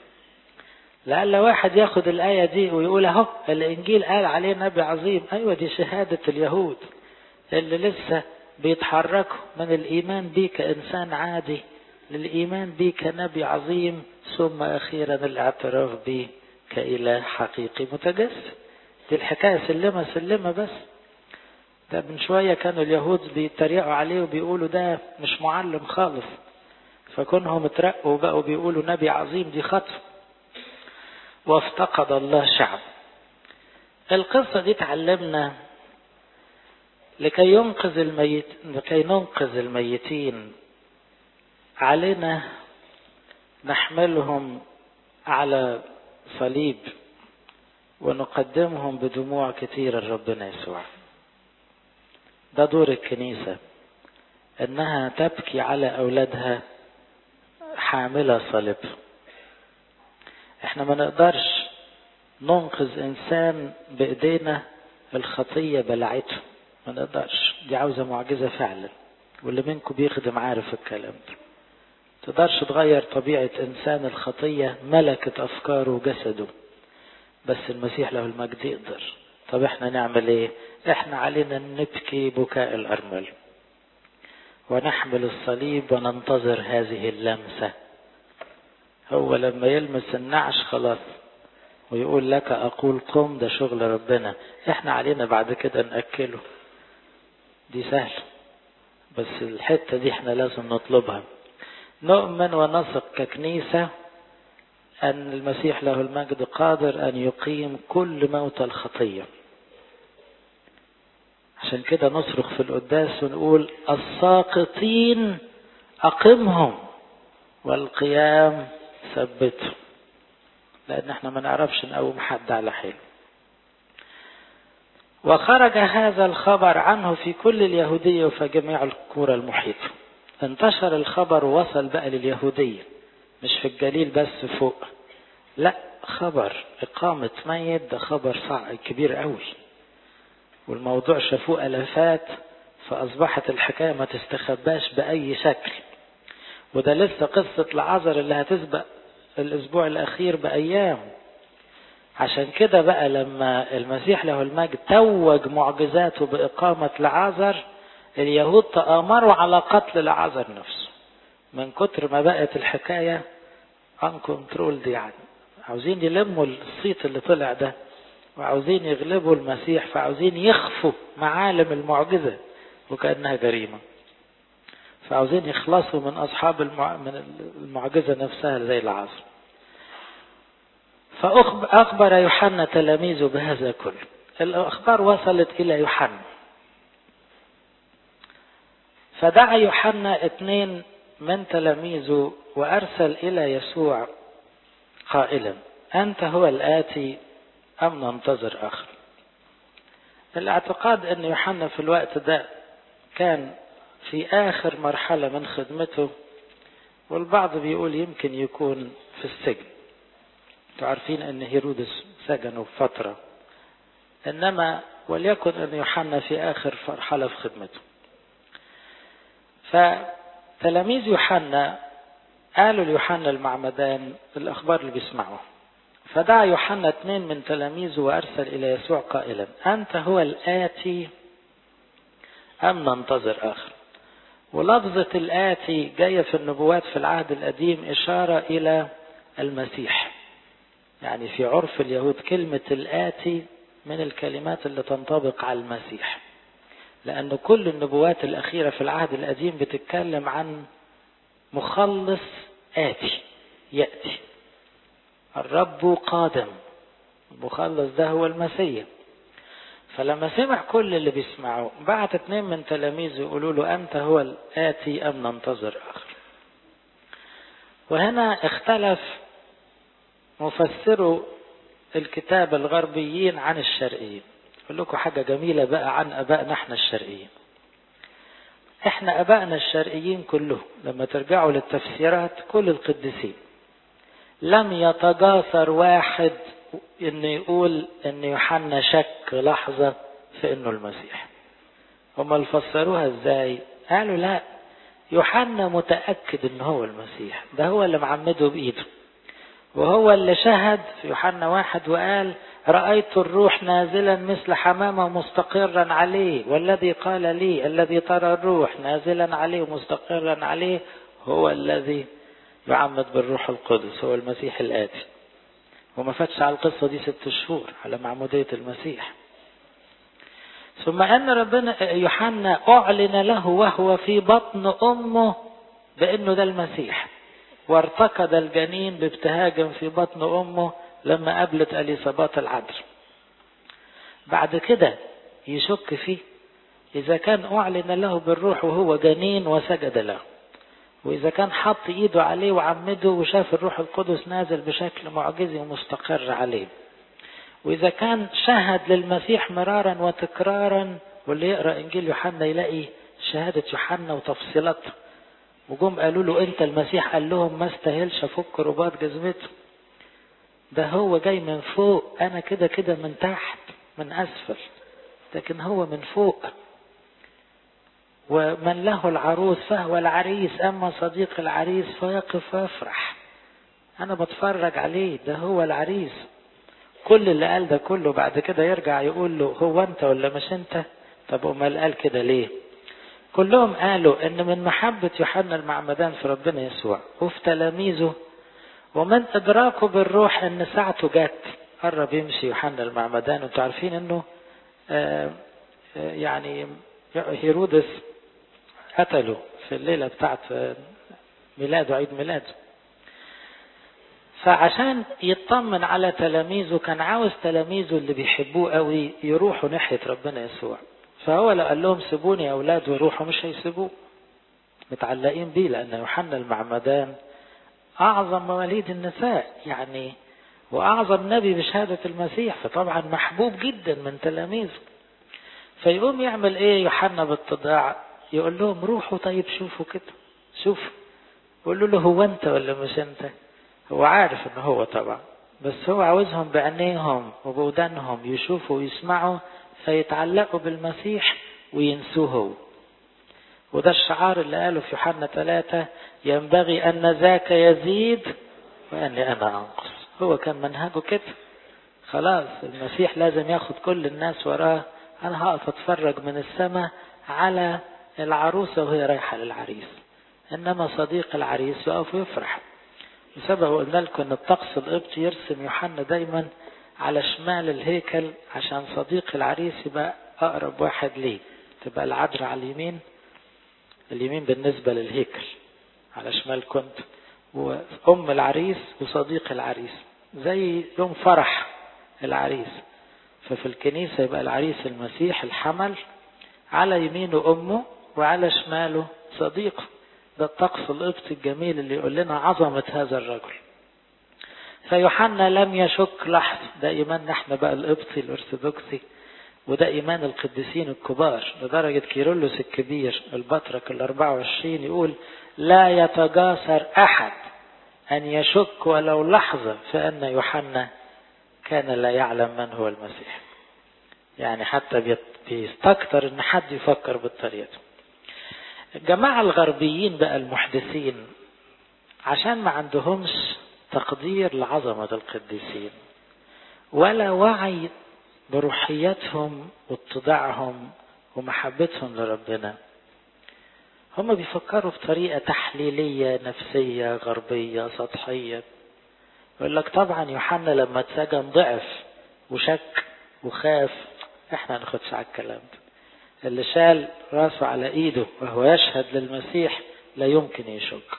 لعل واحد ياخد الآية دي ويقول أهو الإنجيل قال عليه نبي عظيم أيوة دي شهادة اليهود اللي لسه بيتحركوا من الإيمان بيه كإنسان عادي للإيمان بيه كنبي عظيم ثم أخيرا الاعتراف بيه كإله حقيقي متجسد دي الحكاية سلمة سلمة بس ده من شوية كانوا اليهود بيتريقوا عليه وبيقولوا ده مش معلم خالص فكونهم اترقوا وبقوا بيقولوا نبي عظيم دي خطوة وافتقد الله شعب القصة دي تعلمنا لكي ينقذ الميت لكي ننقذ الميتين علينا نحملهم على صليب ونقدمهم بدموع كثيرة لربنا يسوع ده دور الكنيسة انها تبكي على اولادها حاملة صليب احنا ما نقدرش ننقذ انسان بايدينا الخطية بلعته ما نقدرش دي عاوزة معجزة فعلا واللي منكم بيخدم عارف الكلام ده تقدرش تغير طبيعة انسان الخطية ملكة افكاره وجسده بس المسيح له المجد يقدر طب احنا نعمل ايه احنا علينا نبكي بكاء الارمل ونحمل الصليب وننتظر هذه اللمسة هو لما يلمس النعش خلاص ويقول لك اقول قم ده شغل ربنا احنا علينا بعد كده نأكله دي سهل بس الحتة دي احنا لازم نطلبها نؤمن ونثق ككنيسة أن المسيح له المجد قادر أن يقيم كل موت الخطية عشان كده نصرخ في القداس ونقول الساقطين أقمهم والقيام ثبتهم لأن احنا ما نعرفش نقوم حد على حيله وخرج هذا الخبر عنه في كل اليهودية وفي جميع القرى المحيطة انتشر الخبر ووصل بقى لليهودية مش في الجليل بس فوق لا خبر إقامة ميت ده خبر صعب كبير قوي والموضوع شافوه ألفات فأصبحت الحكاية ما تستخباش بأي شكل وده لسه قصة العذر اللي هتسبق الأسبوع الأخير بأيام عشان كده بقى لما المسيح له المجد توج معجزاته بإقامة لعازر اليهود تآمروا على قتل لعازر نفسه من كتر ما بقت الحكاية ان كنترولد يعني عاوزين يلموا الصيت اللي طلع ده وعاوزين يغلبوا المسيح فعاوزين يخفوا معالم المعجزة وكأنها جريمة فعاوزين يخلصوا من أصحاب المع... من المعجزة نفسها زي العصر فأخبر يوحنا تلاميذه بهذا كله الأخبار وصلت إلى يوحنا فدعا يوحنا اثنين من تلاميذه وأرسل إلى يسوع قائلا أنت هو الآتي أم ننتظر آخر الاعتقاد أن يوحنا في الوقت ده كان في آخر مرحلة من خدمته والبعض بيقول يمكن يكون في السجن تعرفين أن هيرودس سجنه فترة إنما وليكن أن يوحنا في آخر مرحلة في خدمته فتلاميذ يوحنا قالوا ليوحنا المعمدان الأخبار اللي بيسمعوها فدعا يوحنا اثنين من تلاميذه وأرسل إلى يسوع قائلا أنت هو الآتي أم ننتظر آخر ولفظة الآتي جاية في النبوات في العهد القديم إشارة إلى المسيح يعني في عرف اليهود كلمة الآتي من الكلمات اللي تنطبق على المسيح لأن كل النبوات الأخيرة في العهد القديم بتتكلم عن مخلص آتي يأتي الرب قادم المخلص ده هو المسيح فلما سمع كل اللي بيسمعوه بعت اتنين من تلاميذه يقولوا له أنت هو الآتي أم ننتظر آخر وهنا اختلف مفسروا الكتاب الغربيين عن الشرقيين أقول لكم حاجة جميلة بقى عن أبائنا احنا الشرقيين احنا أبائنا الشرقيين كلهم لما ترجعوا للتفسيرات كل القديسين لم يتجاسر واحد انه يقول ان يوحنا شك لحظة في انه المسيح هم اللي فسروها ازاي قالوا لا يوحنا متأكد ان هو المسيح ده هو اللي معمده بايده وهو اللي شهد في يوحنا واحد وقال رأيت الروح نازلا مثل حمامة مستقرا عليه والذي قال لي الذي ترى الروح نازلا عليه ومستقرا عليه هو الذي يعمد بالروح القدس هو المسيح الآتي وما فاتش على القصة دي ست شهور على معمودية المسيح ثم أن ربنا يوحنا أعلن له وهو في بطن أمه بأنه ده المسيح وارتقد الجنين بابتهاج في بطن أمه لما قابلت أليصابات العذر بعد كده يشك فيه إذا كان أعلن له بالروح وهو جنين وسجد له وإذا كان حط إيده عليه وعمده وشاف الروح القدس نازل بشكل معجزي ومستقر عليه وإذا كان شهد للمسيح مرارا وتكرارا واللي يقرأ إنجيل يوحنا يلاقي شهادة يوحنا وتفصيلاتها وجم قالوا له أنت المسيح قال لهم ما استاهلش أفك رباط جزمته ده هو جاي من فوق أنا كده كده من تحت من أسفل لكن هو من فوق ومن له العروس فهو العريس أما صديق العريس فيقف ويفرح أنا بتفرج عليه ده هو العريس كل اللي قال ده كله بعد كده يرجع يقول له هو أنت ولا مش أنت طب أمال قال كده ليه كلهم قالوا ان من محبة يوحنا المعمدان في ربنا يسوع وفي تلاميذه ومن ادراكه بالروح ان ساعته جت قرب يمشي يوحنا المعمدان وانتوا عارفين انه آآ آآ يعني هيرودس قتله في الليلة بتاعت ميلاده عيد ميلاده فعشان يطمن على تلاميذه كان عاوز تلاميذه اللي بيحبوه قوي يروحوا ناحية ربنا يسوع فهو لو قال لهم سيبوني يا اولاد وروحوا مش هيسيبوه متعلقين بيه لان يوحنا المعمدان اعظم مواليد النساء يعني واعظم نبي بشهادة المسيح فطبعا محبوب جدا من تلاميذه فيقوم يعمل ايه يوحنا بالتضاع يقول لهم روحوا طيب شوفوا كده شوفوا يقولوا له هو انت ولا مش انت هو عارف ان هو طبعا بس هو عاوزهم بعينيهم وبودانهم يشوفوا ويسمعوا فيتعلقوا بالمسيح وينسوه هو وده الشعار اللي قاله في يوحنا ثلاثة ينبغي أن ذاك يزيد وأني أنا أنقص هو كان منهجه كده خلاص المسيح لازم ياخد كل الناس وراه أنا هقف أتفرج من السماء على العروسة وهي رايحة للعريس إنما صديق العريس يقف ويفرح بسبب قلنا لكم إن الطقس القبطي يرسم يوحنا دايما على شمال الهيكل عشان صديق العريس يبقى أقرب واحد ليه تبقى العذراء على اليمين اليمين بالنسبة للهيكل على شمال كنت وأم العريس وصديق العريس زي يوم فرح العريس ففي الكنيسة يبقى العريس المسيح الحمل على يمينه أمه وعلى شماله صديقه ده الطقس القبطي الجميل اللي يقول لنا عظمة هذا الرجل فيوحنا لم يشك لحظة ده إيماننا احنا بقى القبطي الأرثوذكسي وده إيمان القديسين الكبار لدرجة كيرلس الكبير البطرك ال 24 يقول لا يتجاسر أحد أن يشك ولو لحظة فأن يوحنا كان لا يعلم من هو المسيح يعني حتى بيستكتر ان حد يفكر بالطريقة الجماعة الغربيين بقى المحدثين عشان ما عندهمش تقدير لعظمة القديسين ولا وعي بروحياتهم واتضاعهم ومحبتهم لربنا هم بيفكروا بطريقة تحليلية نفسية غربية سطحية يقول لك طبعا يوحنا لما اتسجن ضعف وشك وخاف احنا ناخدش على الكلام ده اللي شال راسه على ايده وهو يشهد للمسيح لا يمكن يشك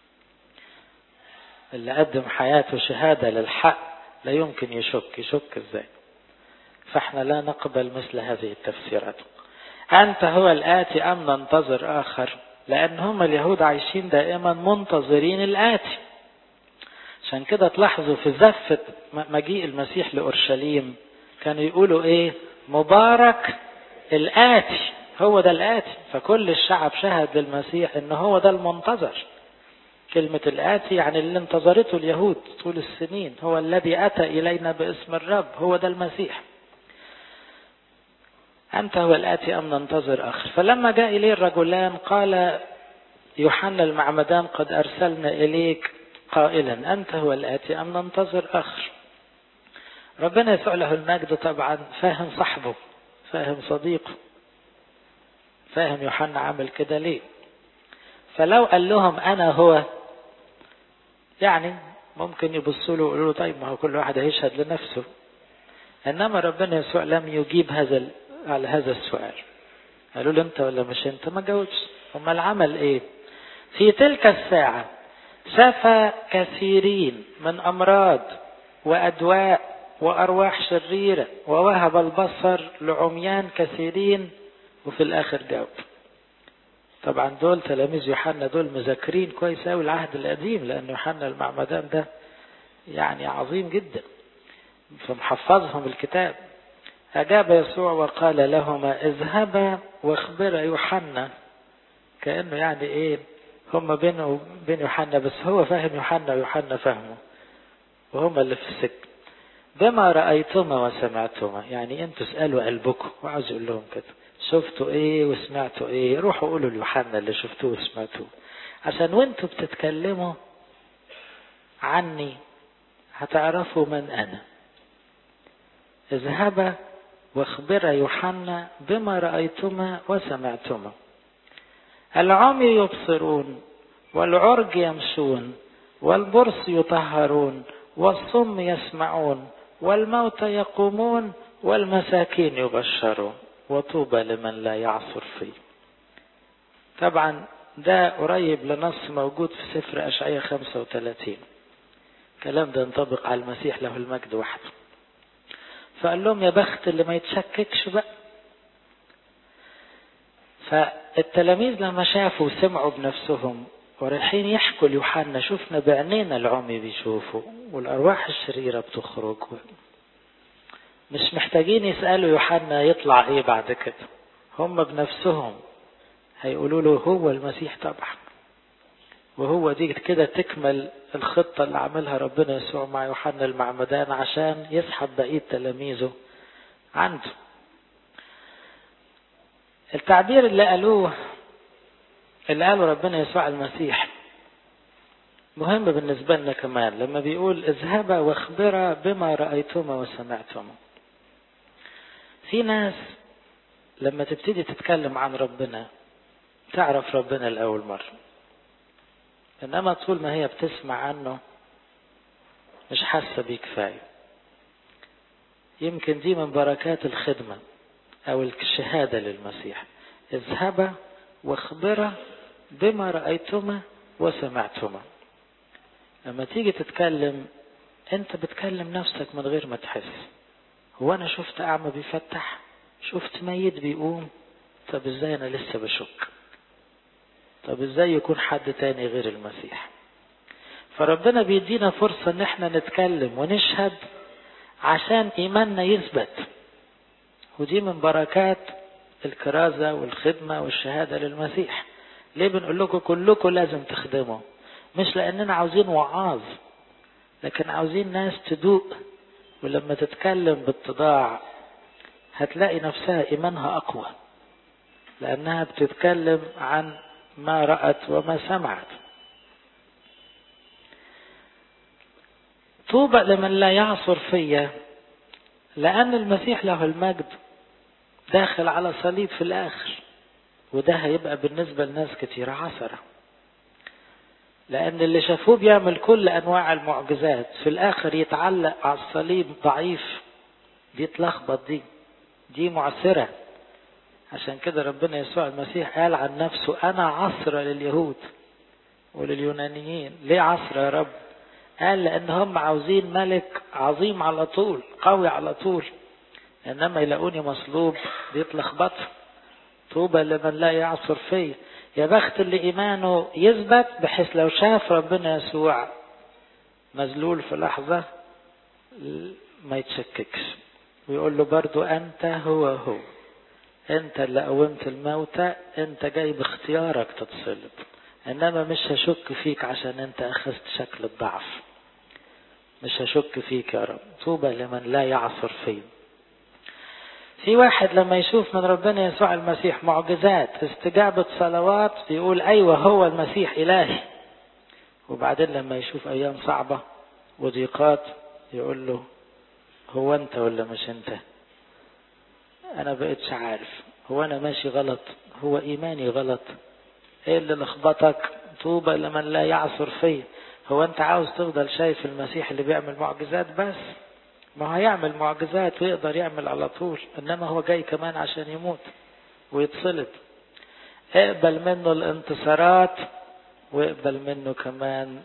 اللي قدم حياته شهادة للحق لا يمكن يشك يشك ازاي فاحنا لا نقبل مثل هذه التفسيرات أنت هو الآتي أم ننتظر آخر لأن هم اليهود عايشين دائما منتظرين الآتي عشان كده تلاحظوا في زفة مجيء المسيح لأورشليم كانوا يقولوا إيه مبارك الآتي هو ده الآتي فكل الشعب شهد للمسيح إن هو ده المنتظر كلمة الآتي يعني اللي انتظرته اليهود طول السنين هو الذي أتى إلينا باسم الرب هو ده المسيح أنت هو الآتي أم ننتظر آخر فلما جاء إليه الرجلان قال يوحنا المعمدان قد أرسلنا إليك قائلا أنت هو الآتي أم ننتظر آخر ربنا يسوع له المجد طبعا فاهم صاحبه فاهم صديقه فاهم يوحنا عمل كده ليه فلو قال لهم أنا هو يعني ممكن يبصوا له ويقولوا له طيب ما هو كل واحد هيشهد لنفسه إنما ربنا يسوع لم يجيب هذا على هذا السؤال قالوا له انت ولا مش انت ما جاوبش امال عمل ايه في تلك الساعة شفى كثيرين من امراض وادواء وارواح شريرة ووهب البصر لعميان كثيرين وفي الاخر جاوب طبعا دول تلاميذ يوحنا دول مذاكرين كويس قوي العهد القديم لان يوحنا المعمدان ده يعني عظيم جدا فمحفظهم الكتاب أجاب يسوع وقال لهما اذهبا واخبرا يوحنا كأنه يعني إيه هم بينه وبين يوحنا بس هو فاهم يوحنا ويوحنا فاهمه وهم اللي في السجن بما رأيتما وسمعتما يعني انتوا اسألوا قلبكم وعاوز يقول لهم كده شفتوا ايه وسمعتوا ايه روحوا قولوا ليوحنا اللي شفتوه وسمعتوه عشان وانتوا بتتكلموا عني هتعرفوا من انا اذهبا واخبر يوحنا بما رأيتما وسمعتما العمي يبصرون والعرج يمشون والبرص يطهرون والصم يسمعون والموت يقومون والمساكين يبشرون وطوبى لمن لا يعصر فيه طبعا ده قريب لنص موجود في سفر أشعية 35 الكلام ده ينطبق على المسيح له المجد وحده فقال لهم يا بخت اللي ما يتشككش بقى فالتلاميذ لما شافوا وسمعوا بنفسهم ورايحين يحكوا ليوحنا شفنا بعينينا العمي بيشوفوا والارواح الشريره بتخرج مش محتاجين يسالوا يوحنا يطلع ايه بعد كده هم بنفسهم هيقولوا له هو المسيح طبعا وهو دي كده تكمل الخطة اللي عملها ربنا يسوع مع يوحنا المعمدان عشان يسحب بقية تلاميذه عنده التعبير اللي قالوه اللي قاله ربنا يسوع المسيح مهم بالنسبة لنا كمان لما بيقول اذهبا واخبرا بما رأيتما وسمعتما في ناس لما تبتدي تتكلم عن ربنا تعرف ربنا لأول مرة إنما طول ما هي بتسمع عنه مش حاسة بيه كفاية يمكن دي من بركات الخدمة أو الشهادة للمسيح اذهبا واخبرا بما رأيتما وسمعتما لما تيجي تتكلم انت بتكلم نفسك من غير ما تحس هو انا شفت اعمى بيفتح شفت ميت بيقوم طب ازاي انا لسه بشك طب ازاي يكون حد تاني غير المسيح فربنا بيدينا فرصة ان احنا نتكلم ونشهد عشان ايماننا يثبت ودي من بركات الكرازة والخدمة والشهادة للمسيح ليه بنقول لكم كلكم لازم تخدموا مش لاننا عاوزين وعاظ لكن عاوزين ناس تدوق ولما تتكلم باتضاع هتلاقي نفسها ايمانها اقوى لانها بتتكلم عن ما رأت وما سمعت طوبى لمن لا يعصر فيا لأن المسيح له المجد داخل على صليب في الآخر وده هيبقى بالنسبة لناس كتير عثرة لأن اللي شافوه بيعمل كل أنواع المعجزات في الآخر يتعلق على الصليب ضعيف دي تلخبط دي دي معسرة عشان كده ربنا يسوع المسيح قال عن نفسه أنا عصرة لليهود ولليونانيين ليه عصرة يا رب قال لأن هم عاوزين ملك عظيم على طول قوي على طول إنما يلاقوني مصلوب بيتلخبطوا طوبى لمن لا يعصر فيه يا بخت اللي إيمانه يثبت بحيث لو شاف ربنا يسوع مذلول في لحظة ما يتشككش ويقول له برضو أنت هو هو أنت اللي قومت الموتى أنت جاي باختيارك تتصلب إنما مش هشك فيك عشان أنت أخذت شكل الضعف مش هشك فيك يا رب طوبى لمن لا يعصر فيه في واحد لما يشوف من ربنا يسوع المسيح معجزات استجابة صلوات بيقول أيوة هو المسيح إلهي وبعدين لما يشوف أيام صعبة وضيقات يقول له هو أنت ولا مش أنت أنا بقيتش عارف هو أنا ماشي غلط هو إيماني غلط إيه اللي لخبطك طوبى لمن لا يعصر فيه هو أنت عاوز تفضل شايف المسيح اللي بيعمل معجزات بس ما هيعمل معجزات ويقدر يعمل على طول انما هو جاي كمان عشان يموت ويتصلب اقبل منه الانتصارات واقبل منه كمان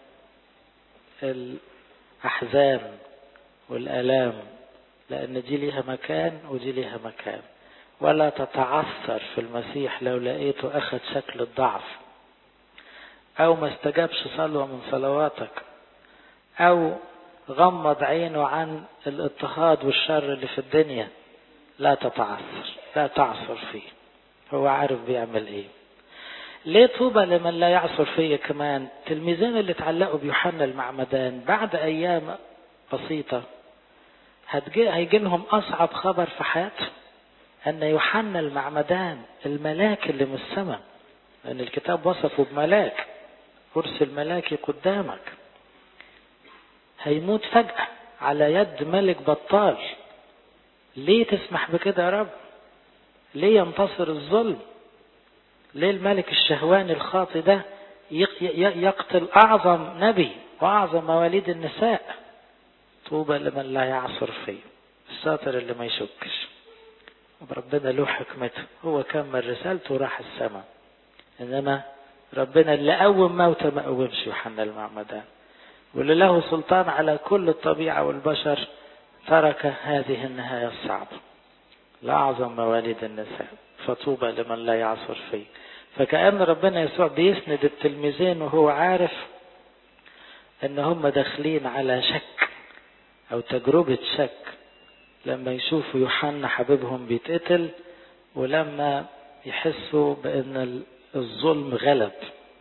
الاحزان والالام لان دي ليها مكان ودي ليها مكان ولا تتعثر في المسيح لو لقيته اخذ شكل الضعف او ما استجابش صلوه من صلواتك او غمض عينه عن الاضطهاد والشر اللي في الدنيا لا تتعثر لا تعثر فيه هو عارف بيعمل ايه ليه طوبى لمن لا يعثر فيه كمان تلميذين اللي اتعلقوا بيوحنا المعمدان بعد ايام بسيطة هتجي هيجي لهم اصعب خبر في حياتهم ان يوحنا المعمدان الملاك اللي من السماء لان الكتاب وصفه بملاك ارسل ملاكي قدامك هيموت فجأة على يد ملك بطال ليه تسمح بكده يا رب ليه ينتصر الظلم ليه الملك الشهواني الخاطي ده يقتل أعظم نبي وأعظم مواليد النساء طوبى لمن لا يعصر فيه الشاطر اللي ما يشكش ربنا له حكمته هو كمل رسالته وراح السماء إنما ربنا اللي قوم موتى ما قومش يوحنا المعمدان واللي له سلطان على كل الطبيعة والبشر ترك هذه النهاية الصعبة لأعظم مواليد النساء فطوبى لمن لا يعصر فيه فكأن ربنا يسوع بيسند التلميذين وهو عارف ان هم داخلين على شك او تجربة شك لما يشوفوا يوحنا حبيبهم بيتقتل ولما يحسوا بان الظلم غلب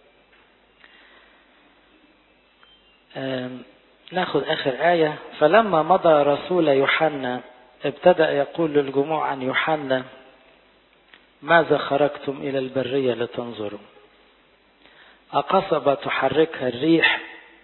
ناخذ آخر آية فلما مضى رسول يوحنا ابتدأ يقول للجموع عن يوحنا ماذا خرجتم إلى البرية لتنظروا أقصبة تحركها الريح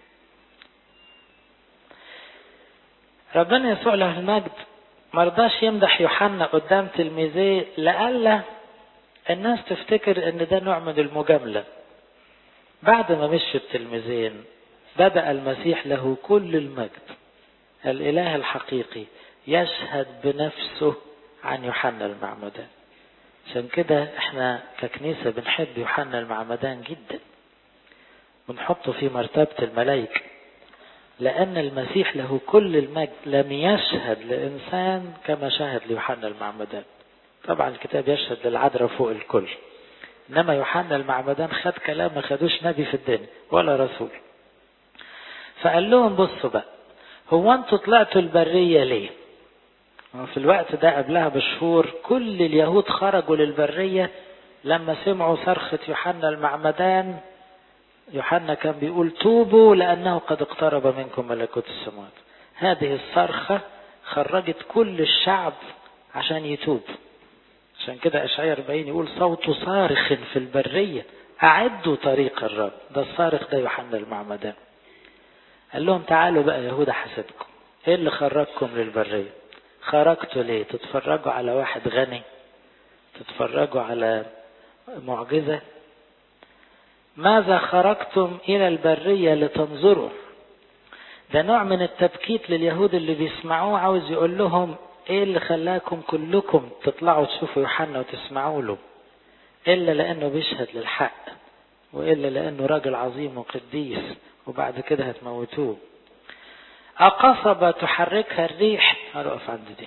ربنا يسوع له المجد مرضاش يمدح يوحنا قدام تلميذيه لألا الناس تفتكر ان ده نوع من المجاملة بعد ما مشي التلميذين بدأ المسيح له كل المجد الإله الحقيقي يشهد بنفسه عن يوحنا المعمدان عشان كده احنا ككنيسة بنحب يوحنا المعمدان جدا بنحطه في مرتبة الملائكة لأن المسيح له كل المجد لم يشهد لإنسان كما شهد ليوحنا المعمدان طبعا الكتاب يشهد للعذراء فوق الكل إنما يوحنا المعمدان خد كلام ما خدوش نبي في الدنيا ولا رسول فقال لهم بصوا بقى هو انتوا طلعتوا البرية ليه في الوقت ده قبلها بشهور كل اليهود خرجوا للبرية لما سمعوا صرخة يوحنا المعمدان يوحنا كان بيقول توبوا لأنه قد اقترب منكم ملكوت السماوات هذه الصرخة خرجت كل الشعب عشان يتوب عشان كده أشعياء 40 يقول صوت صارخ في البرية أعدوا طريق الرب ده الصارخ ده يوحنا المعمدان قال لهم تعالوا بقى يهودا حسبكم ايه اللي خرجكم للبرية خرجتوا ليه تتفرجوا على واحد غني تتفرجوا على معجزة ماذا خرجتم إلى البرية لتنظروا ده نوع من التبكيت لليهود اللي بيسمعوه عاوز يقول لهم ايه اللي خلاكم كلكم تطلعوا تشوفوا يوحنا وتسمعوا له الا لانه بيشهد للحق والا لانه راجل عظيم وقديس وبعد كده هتموتوه أقصبة تحركها الريح هنقف عند دي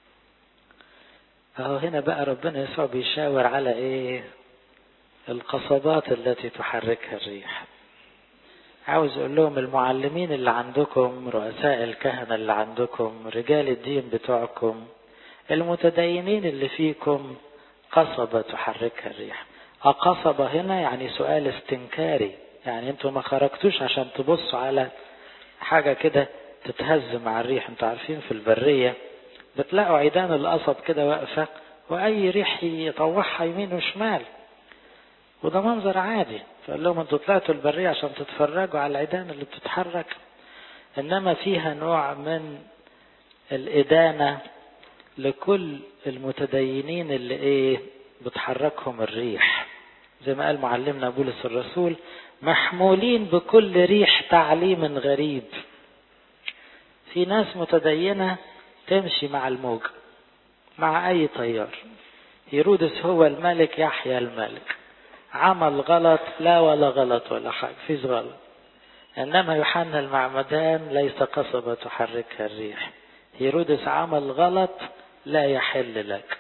اهو هنا بقى ربنا يسوع بيشاور على ايه القصبات التي تحركها الريح عاوز اقول لهم المعلمين اللي عندكم رؤساء الكهنة اللي عندكم رجال الدين بتوعكم المتدينين اللي فيكم قصبة تحركها الريح أقصبة هنا يعني سؤال استنكاري يعني انتوا ما خرجتوش عشان تبصوا على حاجة كده تتهز مع الريح انتوا عارفين في البرية بتلاقوا عيدان القصب كده واقفة وأي ريح يطوحها يمين وشمال وده منظر عادي فقال لهم انتوا طلعتوا البرية عشان تتفرجوا على العيدان اللي بتتحرك انما فيها نوع من الإدانة لكل المتدينين اللي ايه بتحركهم الريح زي ما قال معلمنا بولس الرسول محمولين بكل ريح تعليم غريب في ناس متدينة تمشي مع الموج مع أي طيار هيرودس هو الملك يحيى الملك عمل غلط لا ولا غلط ولا حاجة فيش غلط إنما يوحنا المعمدان ليس قصبة تحركها الريح هيرودس عمل غلط لا يحل لك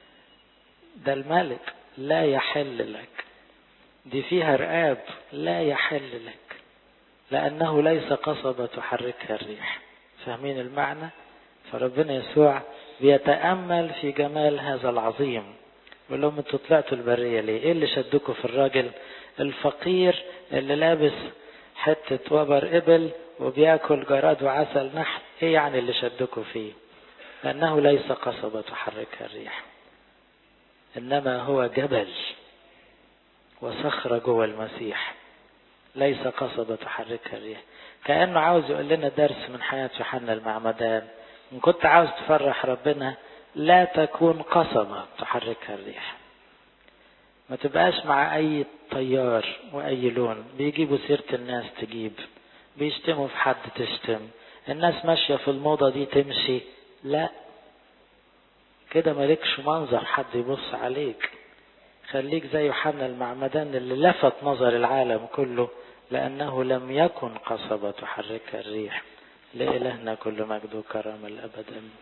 ده الملك لا يحل لك دي فيها رقاب لا يحل لك لأنه ليس قصبة تحركها الريح فاهمين المعنى فربنا يسوع بيتأمل في جمال هذا العظيم يقول لهم انتوا طلعتوا البرية ليه ايه اللي شدكوا في الراجل الفقير اللي لابس حتة وبر إبل وبياكل جراد وعسل نحل ايه يعني اللي شدكوا فيه لأنه ليس قصبة تحركها الريح إنما هو جبل وصخرة جوه المسيح ليس قصبة تحركها الريح كأنه عاوز يقول لنا درس من حياة يوحنا المعمدان إن كنت عاوز تفرح ربنا لا تكون قصبة تحركها الريح ما تبقاش مع أي طيار وأي لون بيجيبوا سيرة الناس تجيب بيشتموا في حد تشتم الناس ماشية في الموضة دي تمشي لا كده مالكش منظر حد يبص عليك خليك زي يوحنا المعمدان اللي لفت نظر العالم كله لأنه لم يكن قصبة تحركها الريح لإلهنا كل مجد وكرم الأبد أمين